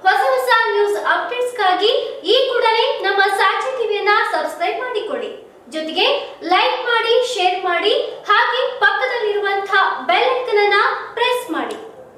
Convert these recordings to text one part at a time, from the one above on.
ಹೊಸ ಹೊಸ ನ್ಯೂಸ್ ಅಪ್ಡೇಟ್ಸ್ಗಾಗಿ ಈ ಕೂಡಲೇ ನಮ್ಮ ಸಾಕ್ಷಿ ಟಿವಿಯನ್ನ ಸಬ್ಸ್ಕ್ರೈಬ್ ಮಾಡಿಕೊಳ್ಳಿ ಜೊತೆಗೆ ಲೈಕ್ ಮಾಡಿ ಶೇರ್ ಮಾಡಿ ಹಾಗೆ ಪಕ್ಕದಲ್ಲಿರುವಂತಹ ಬೆಲ್ ಐಕನ್ ಅನ್ನ ಪ್ರೆಸ್ ಮಾಡಿ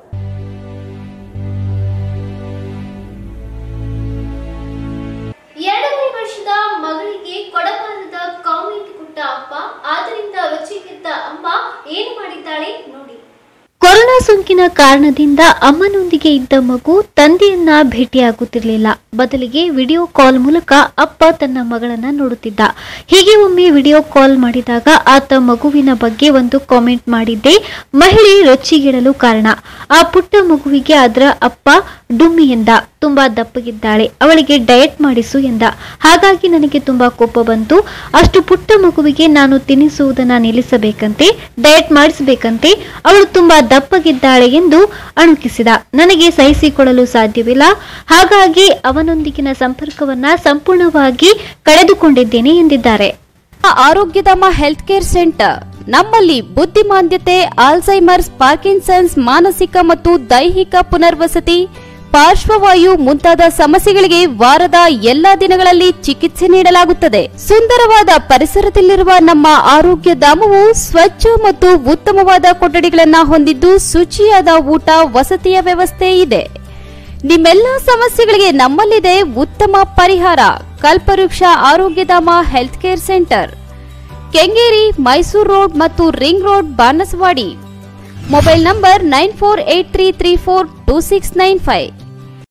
ಎರಡನೇ ವರ್ಷದ ಮಗಳಿಗೆ ಕೊಡಬಾರದ ಕಾಮೆಂಟ್ ಕೊಟ್ಟ ಅಪ್ಪ ಆದ್ದರಿಂದ ರುಚಿಗೆದ್ದ ಅಮ್ಮ ಏನು ಮಾಡಿದ್ದಾಳೆ ನೋಡಿ ಕೊರೋನಾ ಸೋಂಕಿನ ಕಾರಣದಿಂದ ಅಮ್ಮನೊಂದಿಗೆ ಇದ್ದ ಮಗು ತಂದೆಯನ್ನ ಭೇಟಿಯಾಗುತ್ತಿರಲಿಲ್ಲ ಬದಲಿಗೆ ವಿಡಿಯೋ ಕಾಲ್ ಮೂಲಕ ಅಪ್ಪ ತನ್ನ ಮಗಳನ್ನ ನೋಡುತ್ತಿದ್ದ ಹೀಗೆ ಒಮ್ಮೆ ವಿಡಿಯೋ ಕಾಲ್ ಮಾಡಿದಾಗ ಆತ ಮಗುವಿನ ಬಗ್ಗೆ ಒಂದು ಕಾಮೆಂಟ್ ಮಾಡಿದ್ದೆ ಮಹಿಳೆ ರೊಚ್ಚಿಗೇಳಲು ಕಾರಣ ಆ ಪುಟ್ಟ ಮಗುವಿಗೆ ಅದರ ಅಪ್ಪ ಡುಮ್ಮಿ ಎಂದ ತುಂಬಾ ದಪ್ಪಗಿದ್ದಾಳೆ ಅವಳಿಗೆ ಡಯಟ್ ಮಾಡಿಸು ಎಂದ ಹಾಗಾಗಿ ನನಗೆ ತುಂಬಾ ಕೋಪ ಬಂತು ಅಷ್ಟು ಪುಟ್ಟ ಮಗುವಿಗೆ ನಾನು ತಿನ್ನಿಸುವುದನ್ನ ನಿಲ್ಲಿಸಬೇಕಂತೆ ಡಯಟ್ ಮಾಡಿಸಬೇಕಂತೆ ಅವಳು ತುಂಬಾ ದಪ್ಪಗಿದ್ದಾಳೆ ಎಂದು ಅಣುಕಿಸಿದ ನನಗೆ ಸಹಿಸಿಕೊಳ್ಳಲು ಸಾಧ್ಯವಿಲ್ಲ ಹಾಗಾಗಿ ಅವನೊಂದಿಗಿನ ಸಂಪರ್ಕವನ್ನ ಸಂಪೂರ್ಣವಾಗಿ ಕಳೆದುಕೊಂಡಿದ್ದೇನೆ ಎಂದಿದ್ದಾರೆ ಆರೋಗ್ಯಧಾಮ ಹೆಲ್ತ್ ಕೇರ್ ಸೆಂಟರ್ ನಮ್ಮಲ್ಲಿ ಬುದ್ಧಿಮಾಂದ್ಯತೆ ಆಲ್ಝೈಮರ್ಸ್ ಪಾರ್ಕಿನ್ಸನ್ಸ್ ಮಾನಸಿಕ ಮತ್ತು ದೈಹಿಕ ಪುನರ್ವಸತಿ ಪಾರ್ಶ್ವವಾಯು ಮುಂತಾದ ಸಮಸ್ಯೆಗಳಿಗೆ ವಾರದ ಎಲ್ಲಾ ದಿನಗಳಲ್ಲಿ ಚಿಕಿತ್ಸೆ ನೀಡಲಾಗುತ್ತದೆ ಸುಂದರವಾದ ಪರಿಸರದಲ್ಲಿರುವ ನಮ್ಮ ಆರೋಗ್ಯ ಧಾಮವು ಸ್ವಚ್ಛ ಮತ್ತು ಉತ್ತಮವಾದ ಕೊಠಡಿಗಳನ್ನ ಹೊಂದಿದ್ದು ಶುಚಿಯಾದ ಊಟ ವಸತಿಯ ವ್ಯವಸ್ಥೆ ಇದೆ ನಿಮ್ಮೆಲ್ಲ ಸಮಸ್ಯೆಗಳಿಗೆ ನಮ್ಮಲ್ಲಿದೆ ಉತ್ತಮ ಪರಿಹಾರ Kalpavriksha Arogyadhama health care centre Kengeri Mysore road ಮತ್ತು ring road Banaswadi mobile number nine four eight three three four two six nine five